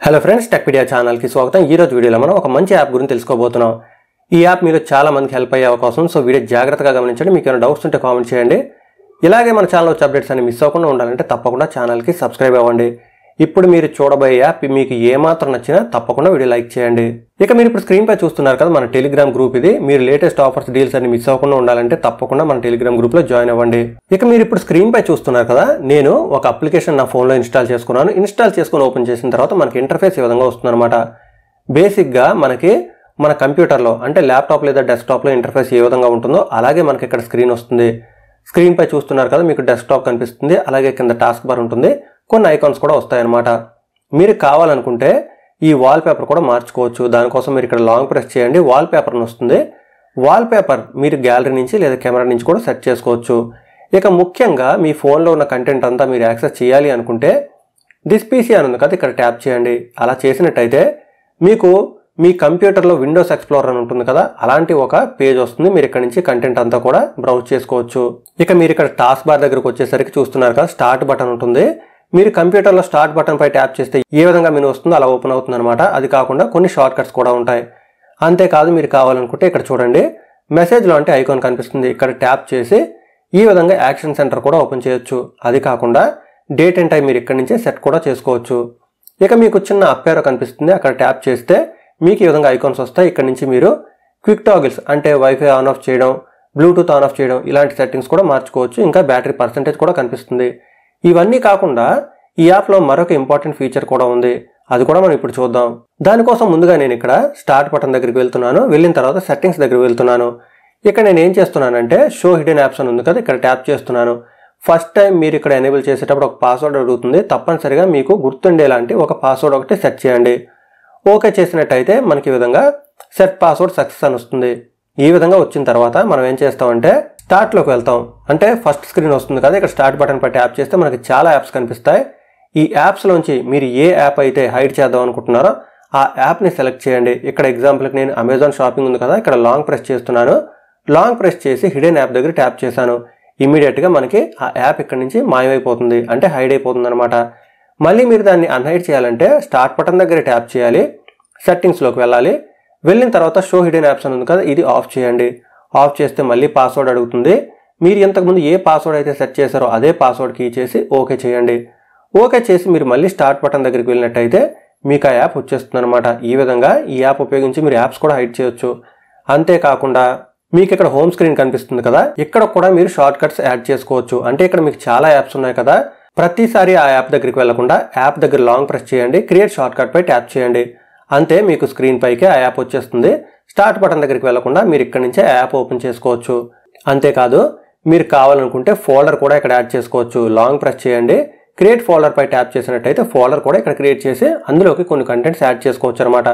hello friends Techpedia ఛానల్కి స్వాగతం ఈ రోజు వీడియోలో మనం ఒక మంచి యాప్ గురించి తెలుసుకోబోతున్నాం ఈ యాప్ మీరు చాలా మందికి హెల్ప్ అయ్యే అవకాశం సో వీడియో జాగ్రత్తగా గమనించండి మీకు ఏమైనా డౌట్స్ ఉంటే కామెంట్ చేయండి ఇలాగే మన ఛానల్ వచ్చే అప్డేట్స్ అన్ని మిస్ అవ్వకుండా ఉండాలంటే తప్పకుండా ఛానల్కి సబ్స్క్రైబ్ అవ్వండి ఇప్పుడు మీరు చూడబోయే యాప్ మీకు ఏమాత్రం నచ్చినా తప్పకుండా వీడియో లైక్ చేయండి ఇక మీరు ఇప్పుడు స్క్రీన్ పై చూస్తున్నారు కదా మన టెలిగ్రామ్ గ్రూప్ ఇది మీరు లేటెస్ట్ ఆఫర్స్ డీల్స్ అన్ని మిస్ అవ్వకుండా ఉండాలంటే తప్పకుండా మన టెలిగ్రామ్ గ్రూప్ లో జాయిన్ అవ్వండి ఇక మీరు ఇప్పుడు స్క్రీన్ పై చూస్తున్నారు కదా నేను ఒక అప్లికేషన్ నా ఫోన్లో ఇన్స్టాల్ చేసుకున్నాను ఇన్స్టాల్ చేసుకుని ఓపెన్ చేసిన తర్వాత మనకి ఇంటర్ఫేస్ ఈ విధంగా వస్తుందన్నమాట బేసిక్గా మనకి మన కంప్యూటర్లో అంటే ల్యాప్టాప్ లేదా డెస్క్టాప్లో ఇంటర్ఫేస్ ఏ విధంగా ఉంటుందో అలాగే మనకి ఇక్కడ స్క్రీన్ వస్తుంది స్క్రీన్ పై చూస్తున్నారు కదా మీకు డెస్క్టాప్ కనిపిస్తుంది అలాగే కింద టాస్క్ బార్ ఉంటుంది కొన్ని ఐకాన్స్ కూడా వస్తాయన్నమాట మీరు కావాలనుకుంటే ఈ వాల్ పేపర్ కూడా మార్చుకోవచ్చు దానికోసం మీరు ఇక్కడ లాంగ్ ప్రెస్ చేయండి వాల్ పేపర్ వస్తుంది వాల్ పేపర్ మీరు గ్యాలరీ నుంచి లేదా కెమెరా నుంచి కూడా సెట్ చేసుకోవచ్చు ఇక ముఖ్యంగా మీ ఫోన్లో ఉన్న కంటెంట్ అంతా మీరు యాక్సెస్ చేయాలి అనుకుంటే దిస్ పీసీ అని ఉంది కదా ఇక్కడ ట్యాప్ చేయండి అలా చేసినట్టయితే మీకు మీ కంప్యూటర్లో విండోస్ ఎక్స్ప్లోరర్ అని ఉంటుంది కదా అలాంటి ఒక పేజ్ వస్తుంది మీరు ఇక్కడ నుంచి కంటెంట్ అంతా కూడా బ్రౌజ్ చేసుకోవచ్చు ఇక మీరు ఇక్కడ టాస్క్ బార్ దగ్గరకు వచ్చేసరికి చూస్తున్నారు కదా స్టార్ట్ బటన్ ఉంటుంది మీరు కంప్యూటర్లో స్టార్ట్ బటన్ పై ట్యాప్ చేస్తే ఏ విధంగా మెనూ వస్తుందో అలా ఓపెన్ అవుతుంది అనమాట అది కాకుండా కొన్ని షార్ట్ కట్స్ కూడా ఉంటాయి అంతేకాదు మీరు కావాలనుకుంటే ఇక్కడ చూడండి మెసేజ్లో అంటే ఐకాన్ కనిపిస్తుంది ఇక్కడ ట్యాప్ చేసి ఈ విధంగా యాక్షన్ సెంటర్ కూడా ఓపెన్ చేయొచ్చు అది కాకుండా డేట్ అండ్ టైం మీరు ఇక్కడ నుంచే సెట్ కూడా చేసుకోవచ్చు ఇక మీకు చిన్న అప్పేరో కనిపిస్తుంది అక్కడ ట్యాప్ చేస్తే మీకు ఈ విధంగా ఐకాన్స్ వస్తాయి ఇక్కడ నుంచి మీరు క్విక్ టాగిల్స్ అంటే వైఫై ఆన్ ఆఫ్ చేయడం బ్లూటూత్ ఆన్ ఆఫ్ చేయడం ఇలాంటి సెట్టింగ్స్ కూడా మార్చుకోవచ్చు ఇంకా బ్యాటరీ పర్సంటేజ్ కూడా కనిపిస్తుంది ఇవన్నీ కాకుండా ఈ యాప్లో మరొక ఇంపార్టెంట్ ఫీచర్ కూడా ఉంది అది కూడా మనం ఇప్పుడు చూద్దాం దానికోసం ముందుగా నేను ఇక్కడ స్టార్ట్ బటన్ దగ్గరికి వెళ్తున్నాను వెళ్ళిన తర్వాత సెట్టింగ్స్ దగ్గరికి వెళ్తున్నాను ఇక్కడ నేను ఏం చేస్తున్నానంటే షో హిడెన్ యాప్స్ అని ఉంది కదా ఇక్కడ ట్యాప్ చేస్తున్నాను ఫస్ట్ టైం మీరు ఇక్కడ ఎనేబుల్ చేసేటప్పుడు ఒక పాస్వర్డ్ అడుగుతుంది తప్పనిసరిగా మీకు గుర్తుండేలాంటి ఒక పాస్వర్డ్ ఒకటి సెట్ చేయండి ఓకే చేసినట్టయితే మనకి ఈ విధంగా సెట్ పాస్వర్డ్ సక్సెస్ అని వస్తుంది ఈ విధంగా వచ్చిన తర్వాత మనం ఏం చేస్తామంటే స్టార్ట్లోకి వెళ్తాం అంటే ఫస్ట్ స్క్రీన్ వస్తుంది కదా ఇక్కడ స్టార్ట్ బటన్ పై ట్యాప్ చేస్తే మనకి చాలా యాప్స్ కనిపిస్తాయి ఈ యాప్స్లోంచి మీరు ఏ యాప్ అయితే హైడ్ చేద్దాం అనుకుంటున్నారో ఆ యాప్ని సెలెక్ట్ చేయండి ఇక్కడ ఎగ్జాంపుల్కి నేను అమెజాన్ షాపింగ్ ఉంది కదా ఇక్కడ లాంగ్ ప్రెస్ చేస్తున్నాను లాంగ్ ప్రెస్ చేసి హిడెన్ యాప్ దగ్గర ట్యాప్ చేశాను ఇమీడియట్గా మనకి ఆ యాప్ ఇక్కడ నుంచి మాయమైపోతుంది అంటే హైడ్ అయిపోతుంది అనమాట మళ్ళీ మీరు దాన్ని అన్హైడ్ చేయాలంటే స్టార్ట్ బటన్ దగ్గర ట్యాప్ చేయాలి సెట్టింగ్స్లోకి వెళ్ళాలి వెళ్ళిన తర్వాత షో హిడెన్ యాప్స్ అని ఉంది కదా ఇది ఆఫ్ చేయండి ఆఫ్ చేస్తే మళ్ళీ పాస్వర్డ్ అడుగుతుంది మీరు ఇంతకుముందు ఏ పాస్వర్డ్ అయితే సెట్ చేశారో అదే పాస్వర్డ్ కీ చేసి ఓకే చేయండి ఓకే చేసి మీరు మళ్ళీ స్టార్ట్ బటన్ దగ్గరికి వెళ్ళినట్టయితే మీకు ఆ యాప్ వచ్చేస్తుంది అనమాట ఈ విధంగా ఈ యాప్ ఉపయోగించి మీరు యాప్స్ కూడా హైడ్ చేయొచ్చు అంతేకాకుండా మీకు ఇక్కడ హోమ్ స్క్రీన్ కనిపిస్తుంది కదా ఇక్కడ కూడా మీరు షార్ట్ కట్స్ యాడ్ చేసుకోవచ్చు అంటే ఇక్కడ మీకు చాలా యాప్స్ ఉన్నాయి కదా ప్రతిసారి ఆ యాప్ దగ్గరికి వెళ్లకుండా యాప్ దగ్గర లాంగ్ ప్రెస్ చేయండి క్రియేట్ షార్ట్ కట్ పై ట్యాప్ చేయండి అంతే మీకు స్క్రీన్ పైకి ఆ యాప్ వచ్చేస్తుంది స్టార్ట్ బటన్ దగ్గరికి వెళ్లకుండా మీరు ఇక్కడ నుంచే ఆ యాప్ ఓపెన్ చేసుకోవచ్చు అంతేకాదు మీరు కావాలనుకుంటే ఫోల్డర్ కూడా ఇక్కడ యాడ్ చేసుకోవచ్చు లాంగ్ ప్రెస్ చేయండి క్రియేట్ ఫోల్డర్ పై ట్యాప్ చేసినట్టయితే ఫోల్డర్ కూడా ఇక్కడ క్రియేట్ చేసి అందులోకి కొన్ని కంటెంట్స్ యాడ్ చేసుకోవచ్చు అనమాట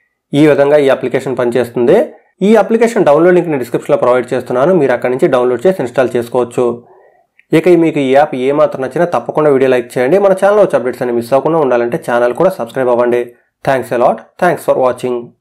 ఈ విధంగా ఈ అప్లికేషన్ పనిచేస్తుంది ఈ అప్లికేషన్ డౌన్లోడ్ లింక్ నేను డిస్క్రిప్షన్లో ప్రొవైడ్ చేస్తున్నాను మీరు అక్కడి నుంచి డౌన్లోడ్ చేసి ఇన్స్టాల్ చేసుకోవచ్చు ఇక మీకు ఈ యాప్ ఏ మాత్రం నచ్చినా తప్పకుండా వీడియో లైక్ చేయండి మన ఛానల్ వచ్చే అప్డేట్స్ అన్ని మిస్ అవ్వకుండా ఉండాలంటే ఛానల్ కూడా సబ్స్క్రైబ్ అవ్వండి thanks a lot thanks for watching